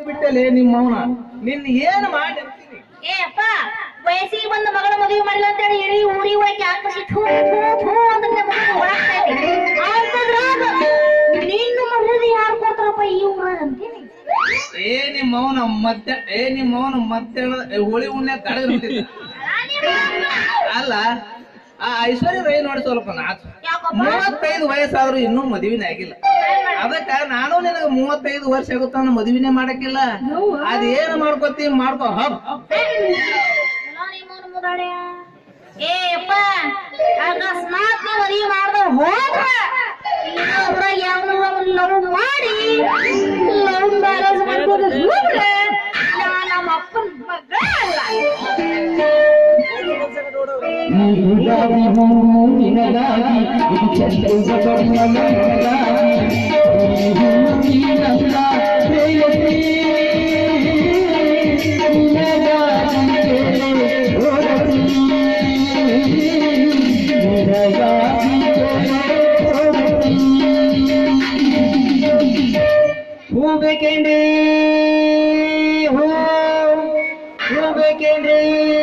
ಬಿಟ್ಟಲೆ ನಿಮ್ಮ ಅವನ ನಿನ್ನ ಏನ್ ಮಾಡಿ ಅಂತೀನಿ? ಏ ಅಪ್ಪ ವಯಸ್ಸಿಗೆ ಬಂದ ಮಗಳ ಮದುವೆ ಮಾಡಿಲ್ಲ ಅಂತ ಹೇಳಿ ಇಡೀ ಊರಿಗೆ ಹೋಗಿ ಹಾಕಿಸಿ ಥೂ ಥೂ ಥೂ ಅಂತ ಓಡಾಡ್ತಾ ಇದ್ದೆ ಅಂತದ್ರಾಗ ನಿನ್ನ ಮದುವೆ ಯಾರು ಕೊಡ್ತಾರಪ್ಪ ಈ ಊರಾಗ ಅಂತೀನಿ ಏ ನಿಮ್ಮ ಅವನ ಮತ್ತೆ ಏ ನಿಮ್ಮ ಅವನ ಮತ್ತೆ ಹೋಳಿ ಉಣ್ಣೆ ಕಡಗ ಬಿಟ್ಟಿದ್ದ ಅಲ್ಲ ಆ ಐಶ್ವರ್ಯ ರೈ ನೋಡಿ ಸ್ವಲ್ಪ ನಾಚು ಯಾಕಪ್ಪ ಮೂವತ್ತೈದು ವಯಸ್ಸಾದ್ರೂ ಇನ್ನೂ ಮದುವೆನೇ ಆಗಿಲ್ಲ ಅದಕ್ಕ ನಾನು ನಿನಗ ಮೂವತ್ತೈದು ವರ್ಷ ಆಗುತ್ತಾನ ಮದುವೆನೇ ಮಾಡಕ್ಕಿಲ್ಲ ಅದೇನು ಮಾಡ್ಕೊತಿ ಮಾಡ್ಕೊ ಹಬ್ ಎಲ್ಲ ನಿಮ್ಮವ್ನ ಮುದಾಡೆ. ಏ ಅಪ್ಪ ಅಕಸ್ಮಾತ್ ನೀವ್ ಮದುವೆ ಮಾಡ್ದ ಹೋದ್ರ ಇನ್ನೊಬ್ರ ಯಾವನೋ ಲವ್ ಮಾಡಿ ಲವ್ ಮ್ಯಾರೇಜ್ ಮಾಡ್ಕೊಂಡು ಹೋದ್ರೆ ನಾ ನಮ್ಮ ಅಪ್ಪನ ಮಗ ಅಲ್ಲ ಹೂ ಬೇಕೇನ್ರಿ ಹೂ ಹೂ ಬೇಕೇನ್ರಿ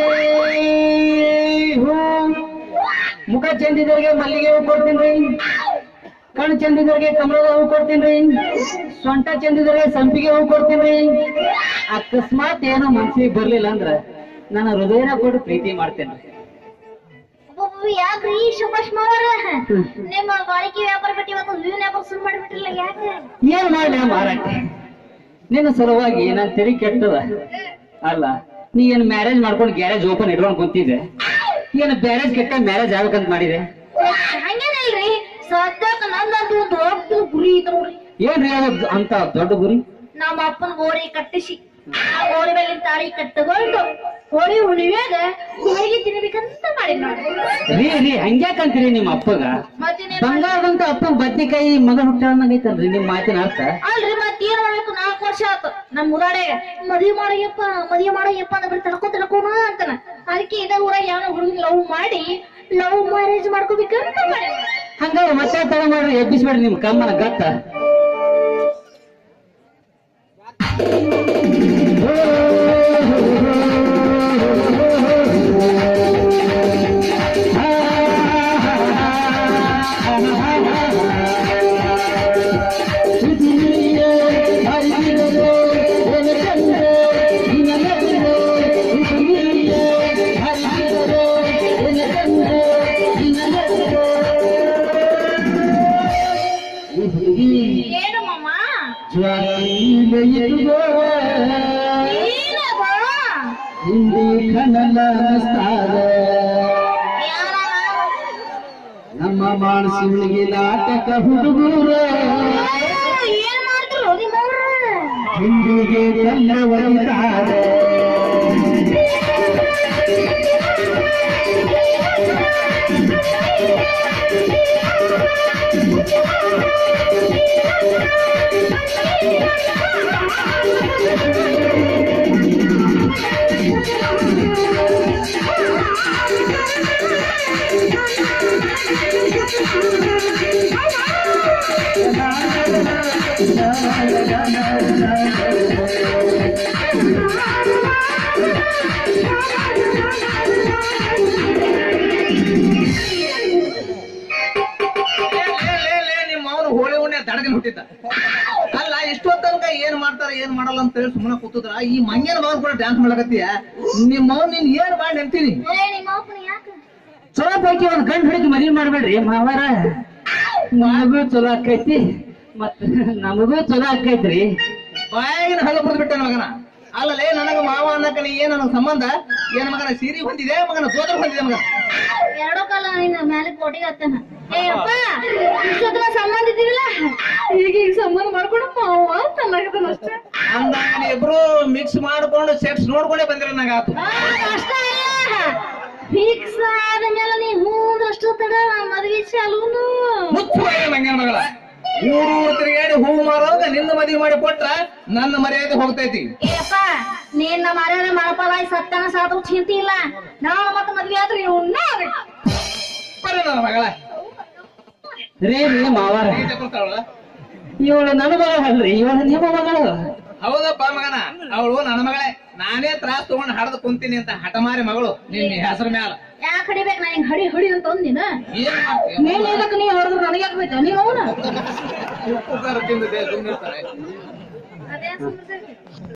ಹೂ ಮುಖ ಚಂದಿದರಿಗೆ ಮಲ್ಲಿಗೆ ಹೂ ಕೊಡ್ತೀನಿ ಕಣ್ ಚಂದಿದರಿಗೆ ಕಮಲದ ಹೂ ಕೊಡ್ತೀನಿ ಸೊಂಟ ಚಂದಿದರಿಗೆ ಸಂಪಿಗೆ ಹೂ ಕೊಡ್ತೀನಿ ಅಕಸ್ಮಾತ್ ಏನೋ ಮನ್ಸಿಗೆ ಬರ್ಲಿಲ್ಲ ಅಂದ್ರ ನನ್ನ ಹೃದಯನ ಕೊಟ್ಟು ಪ್ರೀತಿ ಮಾಡ್ತೇನೆ ಒಬ್ಬೊಬ್ಬ ಯಾಕ್ರಿ ಸುಭಾಷ್ ಮಾವರ ನಿಮ್ಮ ಗಾಳಿಕೆ ವ್ಯಾಪಾರ ಬಿಟ್ಟು ಇವತ್ತು ಹೂವಿನ ವ್ಯಾಪಾರ ಶುರು ಮಾಡಿಬಿಟ್ರಲ್ಲ ಯಾಕೆ ಏನ್ ಮಾಡ್ಲಿ ಮಾರಾಟ ನಿನ್ನ ಸಲುವಾಗಿ ನನ್ ತೆರಿ ಕೆಟ್ಟದ ಅಲ್ಲ ನೀ ಏನ್ ಮ್ಯಾರೇಜ್ ಮಾಡ್ಕೊಂಡು ಗ್ಯಾರೇಜ್ ಓಪನ್ ಇಟ್ಕೊಂಡು ಕುಂತಿದ್ದೆ ಏನ್ ಬ್ಯಾರೇಜ್ ಕೆಟ್ಟ ಮ್ಯಾರೇಜ್ ಆಗ್ಬೇಕಂತ ಮಾಡಿದೆ ಹಂಗೇನಿಲ್ರಿ ಸದ್ಯಕ್ಕೆ ನಂದಂತೂ ಒಂದು ದೊಡ್ಡ ಗುರಿ ಐತೆ ನೋಡ್ರಿ ಏನ್ರಿ ಅದು ಅಂತ ದೊಡ್ಡ ಗುರಿ ನಮ್ಮ ಅಪ್ಪನ ಗೋರಿ ಕಟ್ಟಿಸಿ ಆ ಗೋರಿ ಮೇಲೆ ತಾಳಿ ಕಟ್ಟಕೊಂಡು ಹೋಳಿ ಹುಳಿವ್ಯಾಗ ಹೋಳಿಗೆ ತಿನ್ಬೇಕಂತ ಮಾಡಿ ನೋಡಿ ರೀ ರೀ ಹಂಗ್ಯಾಕಂತೀರಿ ನಿಮ್ಮ ಅಪ್ಪಗ ಮತ್ತಿನ ಬಂಗಾರದಂತ ಅಪ್ಪ ಬದ್ನಿಕಾಯಿ ಮಗ ಹುಟ್ಟಾಗೈತಲ್ರಿ ನಿಮ್ ಮಾತಿನ ಅರ್ಥ ಅಲ್ರಿ ಮತ್ತೇನ್ ಮಾಡ್ಬೇಕು ನಾಲ್ಕು ವರ್ಷ ಆತು ನಮ್ ಮುದಾಡೆಗ ಮದ್ವಿ ಮಾಡಯ್ಯಪ್ಪ ಮದ್ವಿ ಮಾಡಯ್ಯಪ್ಪ ಅಂದ್ರೆ ಬರೀ ತಡ್ಕೊ ತಡ್ಕೋಣ ಅಂತಾನ ಅದಕ್ಕೆ ಇದ ಊರ ಯಾವ ಹುಡುಗಿ ಲವ್ ಮಾಡಿ ಲವ್ ಮ್ಯಾರೇಜ್ ಮಾಡ್ಕೋಬೇಕಂತ ಮಾಡಿ ಹಂಗ ಮತ್ತೆ ತಡ ಮಾಡ್ರಿ ಎಬ್ಬಿಸ್ಬೇಡ್ರಿ ನಿಮ್ ಕಮ್ಮನ ಗತ್ತ ಏನು ಮಮ್ಮ ಜ್ವಾಲೆಯಿಡುವ ಏನಪ್ಪ ಹಿಂದಿ ಕನಲಸ್ತಾರ ಯಾರ ನಮ್ಮ ಮಾನಸಿಗಳಿಗೆ ನಾಟಕ ಹುಡುಗರ ಏನ್ ಮಾಡ್ತಿರೋ ನಿಮ್ಮವ್ರ ಹಿಂದಿಗೆ ಕಲ್ಲ ಒಲಿತಾರ ನಿಮ್ಮ ಅವನು ಹೋಳಿ ಉಣ್ಣೆ ದಡಗನ್ ಹುಟ್ಟಿದ್ದ ಅಲ್ಲ ಇಷ್ಟೊತ್ತ ತನಕ ಏನ್ ಮಾಡ್ತಾರ ಏನ್ ಮಾಡಲ್ಲ ಅಂತ ಹೇಳಿ ಸುಮ್ಮನೆ ಕೂತಿದ್ರ ಈ ಮಂಗ್ಯನ ಮಗನ್ ಕೂಡ ಡ್ಯಾನ್ಸ್ ಮಾಡಕತ್ತೀಯ ನಿಮ್ಮ ಅವ್ನ ನೀನ್ ಏನ್ ಮಾಡಿ ನೆನ್ತೀನಿ ಏ ನಿಮ್ಮ ಅಪ್ಪನ ಯಾಕೆ ಚಲೋ ಪೈಕಿ ಒಂದ್ ಗಂಡ್ ಹಿಡಿದು ಮದ್ವಿ ಮಾಡ್ಬೇಡ್ರಿ ಮಾವಾರ ನಮಗೂ ಚಲೋ ಆಕೈತಿ ಮತ್ ನಮಗೂ ಚಲೋ ಆಕೈತ್ರಿ ಬಾಯಿನ ಹಲ್ಲ ಬಿಡ್ದು ಬಿಟ್ಟ ಮಗನ ಅಲ್ಲಲೇ ನನಗ ಮಾವ ಅನ್ನಕ ನೀ ಏನ್ ನನಗ ಸಂಬಂಧ ಏನ್ ಮಗನ ಸೀರೆ ಹೊಂದಿದೆ ಮಗನ ಸೋದರ ಹೊಂದಿದೆ ಮಗ ಎರಡೂ ಕಾಲ ನಿನ್ನ ಮೇಲೆ ಕೋಟಿಗೆ ಹತ್ತಾನ ಏ ಅಪ್ಪ ಇಷ್ಟೊತ್ತನ ಸಂಬಂಧ ಇದ್ದಿಲ್ಲ ಈಗ ಈಗ ಸಂಬಂಧ ಮಾಡ್ಕೊಂಡು ಮಾವ ಅಂತ ಅನ್ನಕತ್ತಾನ ಅಷ್ಟೇ ಅಂದಾಗ ನೀ ಇಬ್ರು ಮಿಕ್ಸ್ ಮಾಡ್ಕೊಂಡು ಸೆಟ್ಸ್ ನೋಡ್ಕೊಂಡೇ ಬಂದಿರ ನಂಗ ಆತು ಆ, ಅಷ್ಟೇ ಫಿಕ್ಸ್ ಆದ್ಮೇಲೆ ನೀ ಹೂದಷ್ಟು ತಡ ಮದ್ವಿ ಚಾಲೂನು ಮುಚ್ಚುವ ಮಂಗ್ಯನ ಮಗಳ ಊರೂರು ತಿರುಗಾಡಿ ಹೂ ಮಾರೋಗ ನಿನ್ನ ಮದುವೆ ಮಾಡಿ ಕೊಟ್ರ ನನ್ನ ಮರ್ಯಾದೆ ಹೋಗ್ತೈತಿ ಏಪ್ಪ ನಿನ್ನ ಮರ್ಯಾದೆ ಮಳಪಾಲಾಗಿ ಸತ್ತನ ಸಾತ್ರ ಚಿಂತೆ ಇಲ್ಲ ನಾನು ಮತ್ತೆ ಮದ್ವೆ ಆದ್ರೆ ಇವನ್ನ ಬರ್ರಿ ನನ್ನ ಮಗಳ ರೀ ರೀ ಮಾವಾರ ಈಜೆ ಕೊಡ್ತಾವಳ ಇವಳು ನನ್ನ ಮಗಳ ಅಲ್ರಿ ಇವಳು ನಿಮ್ಮ ಮಗಳು ಹೌದಪ್ಪ ಮಗನ ಅವಳು ನನ್ನ ಮಗಳೇ ನಾನೇ ತ್ರಾಸ್ ತಗೊಂಡ್ ಹಡದ್ ಕುಂತೀನಿ ಅಂತ ಹಠಮಾರಿ ಮಗಳು ನಿನ್ನ ಹೆಸರ ಮ್ಯಾಲ ಯಾಕೆ ಹಡಿಬೇಕು ನಾ ಹಿಂಗ್ ಹಡಿ ಹಡಿ ಅಂತ ಅಂದಿನ ಏನ್ ಮಾಡ್ತೀಯ? ನೀನ್ ಇದಕ್ಕೆ ನೀ ಹೊಡೆದ್ರೆ ನನಗೆ ಯಾಕೆ ಬೈತ ನೀವ್ ಅವನ ಉಪ್ಪು ಖಾರ ತಿಂದು ದೇ- ಸುಮ್ನಿರ್ತಾರೆ. ಅದೇ